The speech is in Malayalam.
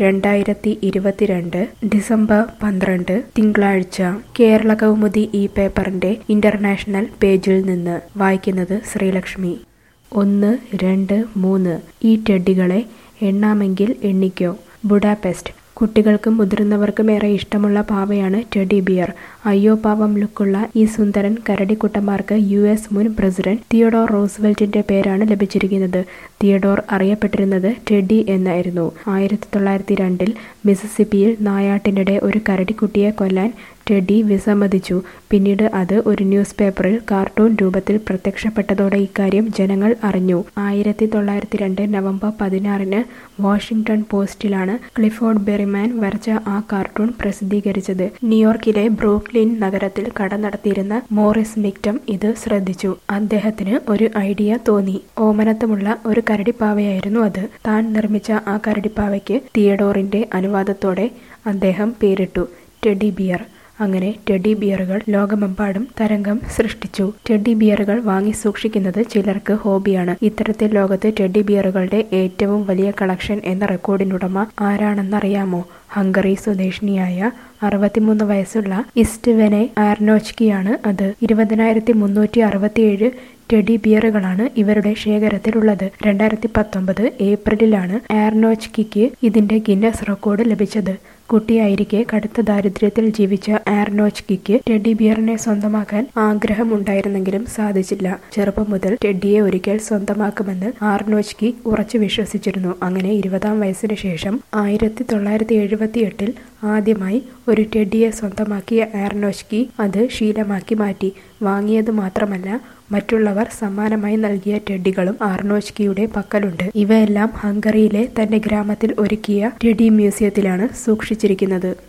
രണ്ടായിരത്തി ഇരുപത്തിരണ്ട് ഡിസംബർ പന്ത്രണ്ട് തിങ്കളാഴ്ച കേരള കൗമുദി ഈ പേപ്പറിന്റെ ഇന്റർനാഷണൽ പേജിൽ നിന്ന് വായിക്കുന്നത് ശ്രീലക്ഷ്മി ഒന്ന് രണ്ട് മൂന്ന് ഈ ടെഡ്ഡികളെ എണ്ണാമെങ്കിൽ എണ്ണിക്കോ ബുഡാപെസ്റ്റ് കുട്ടികൾക്കും മുതിർന്നവർക്കും ഏറെ ഇഷ്ടമുള്ള പാവയാണ് ടെഡി ബിയർ അയ്യോ പാവം ലുക്കുള്ള ഈ സുന്ദരൻ കരടിക്കുട്ടന്മാർക്ക് യു എസ് മുൻ പ്രസിഡന്റ് തിയഡോർ റോസ്വെൽറ്റിന്റെ പേരാണ് ലഭിച്ചിരിക്കുന്നത് തിയഡോർ അറിയപ്പെട്ടിരുന്നത് ടെഡി എന്നായിരുന്നു ആയിരത്തി തൊള്ളായിരത്തി രണ്ടിൽ മിസിസിപ്പിയിൽ നായാട്ടിനിടെ ഒരു കരടിക്കുട്ടിയെ കൊല്ലാൻ ടെഡി വിസമ്മതിച്ചു പിന്നീട് അത് ഒരു ന്യൂസ് പേപ്പറിൽ കാർട്ടൂൺ രൂപത്തിൽ പ്രത്യക്ഷപ്പെട്ടതോടെ ഇക്കാര്യം ജനങ്ങൾ അറിഞ്ഞു ആയിരത്തി തൊള്ളായിരത്തി രണ്ട് നവംബർ പതിനാറിന് വാഷിംഗ്ടൺ പോസ്റ്റിലാണ് ക്ലിഫോർഡ് ബെറിമാൻ വരച്ച ആ കാർട്ടൂൺ പ്രസിദ്ധീകരിച്ചത് ന്യൂയോർക്കിലെ ബ്രൂക്ലിൻ നഗരത്തിൽ കട നടത്തിയിരുന്ന മോറിസ് മിക്റ്റം ഇത് ശ്രദ്ധിച്ചു അദ്ദേഹത്തിന് ഒരു ഐഡിയ തോന്നി ഓമനത്വമുള്ള ഒരു കരടിപ്പാവയായിരുന്നു അത് താൻ നിർമ്മിച്ച ആ കരടിപ്പാവയ്ക്ക് തിയഡോറിന്റെ അനുവാദത്തോടെ അദ്ദേഹം പേരിട്ടു ടെഡി ബിയർ അങ്ങനെ ടെഡി ബിയറുകൾ ലോകമെമ്പാടും തരംഗം സൃഷ്ടിച്ചു ടെഡി ബിയറുകൾ വാങ്ങി സൂക്ഷിക്കുന്നത് ചിലർക്ക് ഹോബിയാണ് ഇത്തരത്തിൽ ലോകത്ത് ടെഡി ബിയറുകളുടെ ഏറ്റവും വലിയ കളക്ഷൻ എന്ന റെക്കോർഡിനുടമ ആരാണെന്നറിയാമോ ഹംഗറി സ്വദേശിനിയായ അറുപത്തിമൂന്ന് വയസ്സുള്ള ഇസ്റ്റ്വെനെ ആർനോച്കിയാണ് അത് ഇരുപതിനായിരത്തി മുന്നൂറ്റി അറുപത്തിയേഴ് ടെഡി ബിയറുകളാണ് ഇവരുടെ ശേഖരത്തിലുള്ളത് രണ്ടായിരത്തി പത്തൊമ്പത് ഏപ്രിലിലാണ് ആർനോച്കിക്ക് ഇതിന്റെ ഗിന്നസ് റെക്കോർഡ് ലഭിച്ചത് കുട്ടിയായിരിക്കെ കടുത്ത ദാരിദ്ര്യത്തിൽ ജീവിച്ച ആർനോച്കിക്ക് ടെഡി ബിയറിനെ സ്വന്തമാക്കാൻ ആഗ്രഹമുണ്ടായിരുന്നെങ്കിലും സാധിച്ചില്ല ചെറുപ്പം മുതൽ ടെഡിയെ ഒരിക്കൽ സ്വന്തമാക്കുമെന്ന് ആർനോച്കി ഉറച്ചു വിശ്വസിച്ചിരുന്നു അങ്ങനെ ഇരുപതാം വയസ്സിന് ശേഷം ആയിരത്തി തൊള്ളായിരത്തി എഴുപത്തി എട്ടിൽ ആദ്യമായി ഒരു ടെഡിയെ സ്വന്തമാക്കിയ ആർനോച്കി അത് ശീലമാക്കി മാറ്റി വാങ്ങിയത് മാത്രമല്ല മറ്റുള്ളവർ സമ്മാനമായി നൽകിയ ടെഡികളും ആർനോച്കിയുടെ പക്കലുണ്ട് ഇവയെല്ലാം ഹംഗറിയിലെ തന്റെ ഗ്രാമത്തിൽ ഒരുക്കിയ ടെഡി മ്യൂസിയത്തിലാണ് സൂക്ഷിച്ചിരിക്കുന്നത്